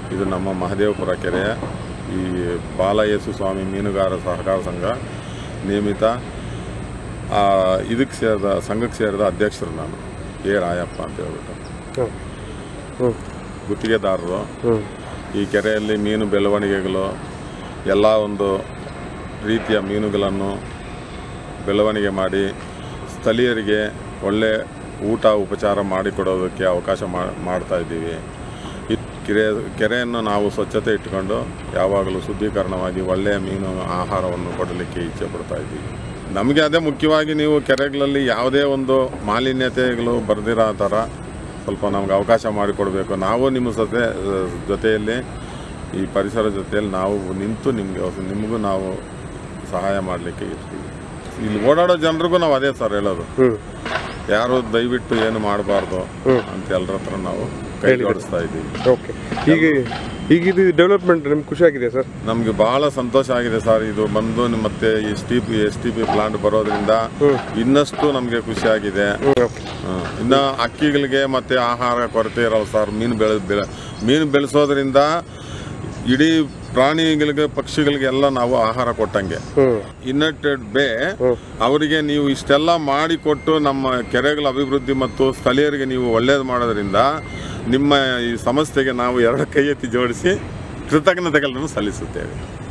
ಇದು ನಮ್ಮ ಮಹದೇವಪುರ ಕೆರೆಯ ಈ ಬಾಲಯೇಸು ಸ್ವಾಮಿ ಮೀನುಗಾರ ಸಹಕಾರ ಸಂಘ ನೇಮಿತ ಆ, ಇದಕ್ಕೆ ಸೇರಿದ ಸಂಘಕ್ಕೆ ಸೇರಿದ ಅಧ್ಯಕ್ಷರು ನಾನು ಎ ರಾಯಪ್ಪ ಅಂತ ಹೇಳ್ಬಿಟ್ಟು ಹಾಂ ಹ್ಞೂ ಗುತ್ತಿಗೆದಾರರು ಹ್ಞೂ ಈ ಕೆರೆಯಲ್ಲಿ ಮೀನು ಬೆಳವಣಿಗೆಗಳು ಎಲ್ಲ ಒಂದು ರೀತಿಯ ಮೀನುಗಳನ್ನು ಬೆಳವಣಿಗೆ ಮಾಡಿ ಸ್ಥಳೀಯರಿಗೆ ಒಳ್ಳೆ ಊಟ ಉಪಚಾರ ಮಾಡಿಕೊಡೋದಕ್ಕೆ ಅವಕಾಶ ಮಾ- ಮಾಡ್ತಾ ಇದ್ದೀವಿ ಈ ಕೆರೆ ಕೆರೆಯನ್ನು ನಾವು ಸ್ವಚ್ಛತೆ ಇಟ್ಕೊಂಡು ಯಾವಾಗಲೂ ಶುದ್ಧೀಕರಣವಾಗಿ ಒಳ್ಳೆಯ ಮೀನು ಆಹಾರವನ್ನು ಕೊಡಲಿಕ್ಕೆ ಇಚ್ಛೆ ಪಡ್ತಾ ಇದ್ದೀವಿ ನಮಗೆ ಅದೇ ಮುಖ್ಯವಾಗಿ ನೀವು ಕೆರೆಗಳಲ್ಲಿ ಯಾವುದೇ ಒಂದು ಮಾಲಿನ್ಯತೆಗಳು ಬರ್ದಿರೋ ಥರ ಸ್ವಲ್ಪ ನಮ್ಗೆ ಅವಕಾಶ ಮಾಡಿಕೊಡ್ಬೇಕು ನಾವು ನಿಮ್ಮ ಜೊತೆ ಜೊತೆಯಲ್ಲಿ ಈ ಪರಿಸರ ಜೊತೆಯಲ್ಲಿ ನಾವು ನಿಂತು ನಿಮಗೆ ನಿಮಗೂ ನಾವು ಸಹಾಯ ಮಾಡಲಿಕ್ಕೆ ಇರ್ತೀವಿ ಇಲ್ಲಿ ಓಡಾಡೋ ಜನರಿಗೂ ನಾವು ಅದೇ ಸರ್ ಹೇಳೋದು ಹ್ಞೂ ಯಾರು ದಯವಿಟ್ಟು ಏನು ಮಾಡಬಾರ್ದು ಅಂತ ಎಲ್ಲರ ಹತ್ರ ನಾವು ಕೈ ಜೋಡಿಸ್ತಾ ಇದ್ದೀವಿ ಓಕೆ ಈಗ ಈಗ ಇದು ಡೆವಲಪ್ಮೆಂಟ್ ನಿಮ್ಗೆ ಖುಷಿ ಆಗಿದೆ ಸರ್ ನಮಗೆ ಬಹಳ ಸಂತೋಷ ಆಗಿದೆ ಸರ್ ಇದು ಬಂದು ನಿಮ್ ಮತ್ತೆ S T P S T P plant ಬರೋದ್ರಿಂದ ಇನ್ನಷ್ಟು ನಮಗೆ ಖುಷಿ ಆಗಿದೆ ಹ್ಞೂ ಓಕೆ ಹ್ಮ್. ಇನ್ನು ಅಕ್ಕಿಗಳಿಗೆ ಮತ್ತೆ ಆಹಾರ ಕೊರತೆ ಇರಲ್ಲ ಸರ್ ಮೀನು ಬೆಳೆ ಬೆಳೆ ಮೀನು ಬೆಳೆಸೋದ್ರಿಂದ ಇಡೀ ಪ್ರಾಣಿಗಳಿಗೆ ಪಕ್ಷಿಗಳಿಗೆ ಎಲ್ಲ ನಾವು ಆಹಾರ ಕೊಟ್ಟಂಗೆ ಹ್ಞೂ ಯುನೈಟೆಡ್ ಬೇ ಅವರಿಗೆ ನೀವು ಇಷ್ಟೆಲ್ಲ ಮಾಡಿಕೊಟ್ಟು ನಮ್ಮ ಕೆರೆಗಳ ಅಭಿವೃದ್ಧಿ ಮತ್ತು ಸ್ಥಳೀಯರಿಗೆ ನೀವು ಒಳ್ಳೇದು ಮಾಡೋದ್ರಿಂದ ನಿಮ್ಮ ಈ ಸಂಸ್ಥೆಗೆ ನಾವು ಎರಡು ಕೈ ಎತ್ತಿ ಜೋಡಿಸಿ ಕೃತಜ್ಞತೆಗಳನ್ನು ಸಲ್ಲಿಸುತ್ತೇವೆ